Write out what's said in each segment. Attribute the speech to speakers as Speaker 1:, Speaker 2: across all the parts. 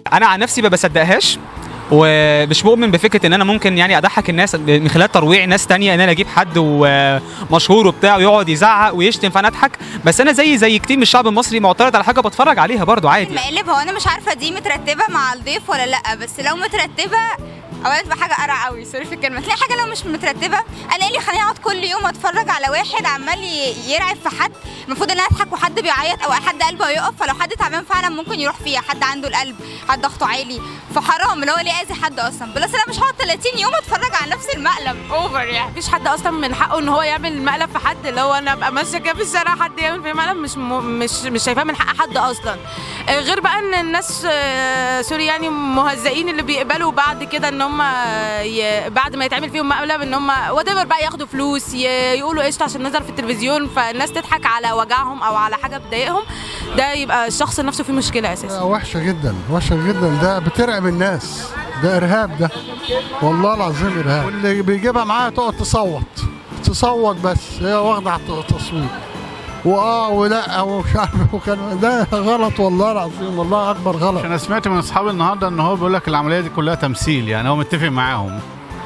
Speaker 1: انا عن نفسي ما بصدقهاش ومش مؤمن بفكره ان انا ممكن يعني اضحك الناس من خلال ترويع ناس تانية ان انا اجيب حد ومشهور وبتاع ويقعد يزعق ويشتم فانا اضحك بس انا زي زي كتير من الشعب المصري معترض على حاجه بتفرج عليها برضو عادي
Speaker 2: المقلب هو انا مش عارفه دي مترتبه مع الضيف ولا لا بس لو مترتبه اوقات تبقى حاجه قرع قوي سوري في الكلمه تلاقي حاجه لو مش مترتبه انا ايه اللي خليني اقعد كل يوم اتفرج على واحد عمال ي- يرعب في حد المفروض ان انا اضحك وحد بيعيط او حد قلبه هيقف فلو حد تعبان فعلا ممكن يروح فيها حد عنده القلب حد ضغطه عالي فحرام اللي هو ليه اذي حد اصلا بلس انا مش هقعد 30 يوم اتفرج على نفس المقلب اوفر يعني
Speaker 3: مفيش حد اصلا من حقه ان هو يعمل مقلب في حد اللي هو انا ابقى ماشيه كده في الشارع حد يعمل في مقلب مش م... مش مش شايفاه من حق حد اصلا آه، غير بقى ان الناس آه، سوري يعني مهزئين اللي بيقبلوا بعد كده ان هم ي... بعد ما يتعمل فيهم مقلب ان هم وات بقى ياخدوا فلوس ي... يقولوا قشطه عشان نزل في التلفزيون فالناس تضحك على وجعهم او على حاجه بتضايقهم ده يبقى الشخص نفسه فيه مشكله اساسا
Speaker 4: وحشه جدا وحشه جدا ده بترعب الناس ده ارهاب ده والله العظيم ارهاب واللي بيجيبها معاها تقعد تصوت تصوت بس هي واخده على التصويت واه ولا ومش عارف وكان ده غلط والله العظيم والله اكبر غلط
Speaker 5: انا سمعت من اصحابي النهارده ان هو بيقول لك العمليه دي كلها تمثيل يعني هو متفق معاهم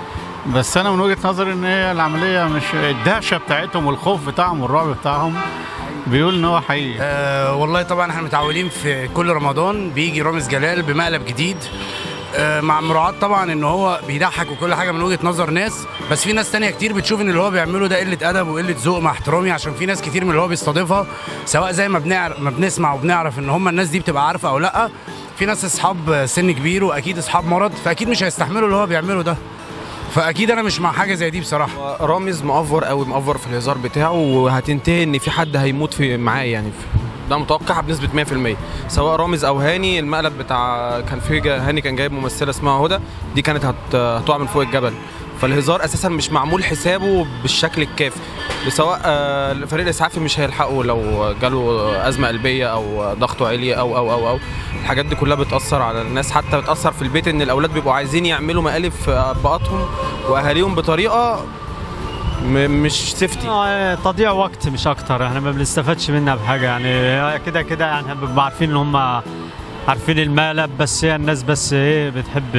Speaker 5: بس انا من وجهه نظري ان هي العمليه مش الدهشه بتاعتهم والخوف بتاعهم والرعب بتاعهم بيقول ان هو حقيقي
Speaker 6: آه والله طبعا احنا متعودين في كل رمضان بيجي رامز جلال بمقلب جديد آه مع مراعاة طبعا ان هو بيضحك وكل حاجه من وجهه نظر ناس بس في ناس تانية كتير بتشوف ان اللي هو بيعمله ده قله ادب وقله ذوق مع احترامي عشان في ناس كتير من اللي هو بيستضيفها سواء زي ما بنعرف ما بنسمع وبنعرف ان هم الناس دي بتبقى عارفه او لا في ناس اصحاب سن كبير واكيد اصحاب مرض فاكيد مش هيستحملوا اللي هو بيعمله ده فاكيد انا مش مع حاجه زي دي بصراحه
Speaker 7: رامز مأفور قوي مأفور في الهزار بتاعه وهتنتهي ان في حد هيموت في معاه يعني ده متوقع بنسبة 100% سواء رامز او هاني المقلب بتاع كان في جا- هاني كان جايب ممثلة اسمها هدى دي كانت هت- هتقع من فوق الجبل فالهزار اساسا مش معمول حسابه بالشكل الكافي سواء آه، فريق الاسعافي مش هيلحقه لو جاله ازمه قلبيه او ضغطه عالي او او او او الحاجات دي كلها بتاثر على الناس حتى بتاثر في البيت ان الاولاد بيبقوا عايزين يعملوا مقالب في ابهاتهم واهاليهم بطريقه م- مش سيفتي
Speaker 8: آه، تضييع وقت مش اكتر احنا ما بنستفادش منها بحاجه يعني كده كده يعني احنا بنبقى عارفين ان هم عارفين المقلب بس هي الناس بس ايه بتحب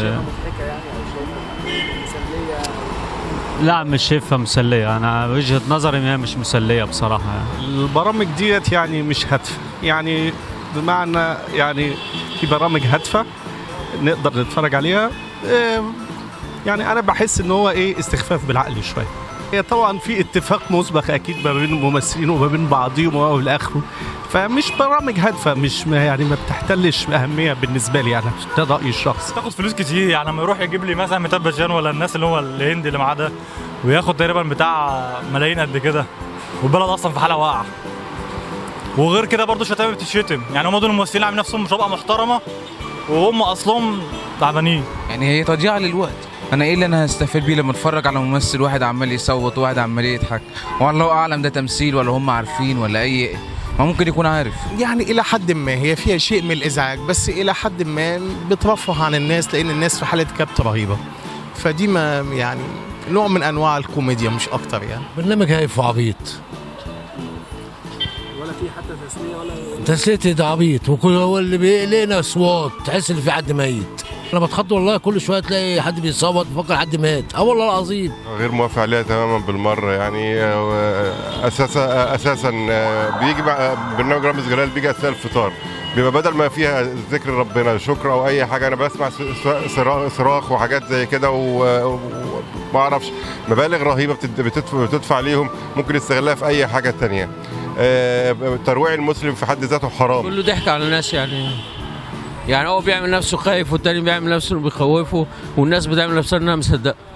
Speaker 8: لا مش شايفها مسليه انا وجهه نظري ان هي مش مسليه بصراحه يعني.
Speaker 9: البرامج ديت يعني مش هادفه يعني بمعنى يعني في برامج هادفه نقدر نتفرج عليها إيه، يعني انا بحس ان هو ايه استخفاف بالعقل شويه هي طبعا في اتفاق مسبق اكيد ما بين الممثلين وما بين بعضهم والى اخره فمش برامج هادفه مش ما- يعني ما بتحتلش اهميه بالنسبه لي انا ده رايي الشخصي
Speaker 10: تاخد فلوس كتير يعني لما يروح يجيب لي مثلا ميتاب باتشان ولا الناس اللي هو الهندي اللي معاه ده وياخد تقريبا بتاع ملايين قد كده والبلد اصلا في حاله واقعه وغير كده برضه شتائم بتتشتم يعني هم دول الممثلين عاملين نفسهم مسابقه محترمه وهم اصلهم تعبانين
Speaker 11: يعني هي تضييع للوقت انا ايه اللي انا هستفاد بيه لما اتفرج على ممثل واحد عمال يصوت وواحد عمال يضحك والله اعلم ده تمثيل ولا هم عارفين ولا اي ما ممكن يكون عارف
Speaker 12: يعني الى حد ما هي فيها شيء من الازعاج بس الى حد ما بترفه عن الناس لان الناس في حاله كبت رهيبه فدي ما يعني نوع من انواع الكوميديا مش اكتر يعني
Speaker 13: برنامج هايف وعبيط
Speaker 14: ولا في حتى تسليه ولا
Speaker 13: تسليتي ده عبيط وكل هو اللي بيقلقنا اصوات تحس ان في حد ميت انا بتخض والله كل شويه تلاقي حد بيصوت بفكر حد مات اه والله العظيم
Speaker 15: غير موافق عليها تماما بالمره يعني آه، اساسا اساسا آه، بيجي مع برنامج رامز جلال بيجي اثناء الفطار بيبقى بدل ما فيها ذكر ربنا شكر او اي حاجه انا بسمع س- س- صرا- صراخ وحاجات زي كده و- وما اعرفش مبالغ رهيبه بتد- بتدفع, بتدفع ليهم ممكن يستغلها في اي حاجه تانية آه، ترويع المسلم في حد ذاته حرام
Speaker 16: كله ضحك على الناس يعني يعني هو بيعمل نفسه خايف والتاني بيعمل نفسه انه بيخوفه والناس بتعمل نفسها انها مصدقه